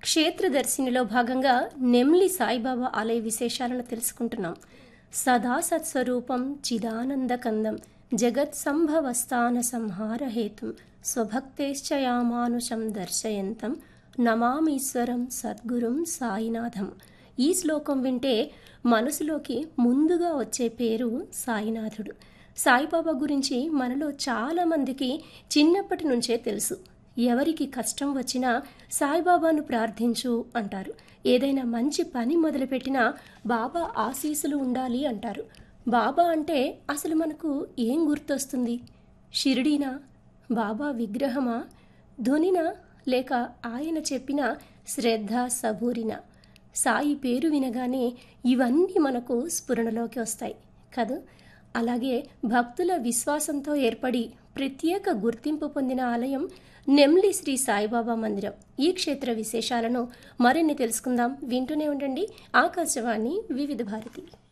క్షేత్రదర్శినిలో భాగంగా నెమ్లి సాయిబాబా ఆలయ విశేషాలను తెలుసుకుంటున్నాం సదా సత్స్వరూపం చిదానందకందం జగత్ సంభవస్థాన సంహార హేతుం స్వభక్తేశ్చయామానుషం దర్శయంతం నమామీశ్వరం సద్గురుం సాయినాథం ఈ శ్లోకం వింటే మనసులోకి ముందుగా వచ్చే పేరు సాయినాథుడు సాయిబాబా గురించి మనలో చాలామందికి చిన్నప్పటి నుంచే తెలుసు ఎవరికి కష్టం వచ్చినా సాయిబాబాను ప్రార్థించు అంటారు ఏదైనా మంచి పని మొదలుపెట్టినా బాబా ఆశీస్సులు ఉండాలి అంటారు బాబా అంటే అసలు మనకు ఏం గుర్తొస్తుంది షిరిడీనా బాబా విగ్రహమా ధునినా లేక ఆయన చెప్పిన శ్రద్ధ సబూరినా సాయి పేరు వినగానే ఇవన్నీ మనకు స్ఫురణలోకి వస్తాయి కదా అలాగే భక్తుల విశ్వాసంతో ఏర్పడి ప్రత్యేక గుర్తింపు పొందిన ఆలయం నెమ్లి శ్రీ సాయిబాబా మందిరం ఈ క్షేత్ర విశేషాలను మరిన్ని తెలుసుకుందాం వింటూనే ఉండండి ఆకాశవాణి వివిధ భారతి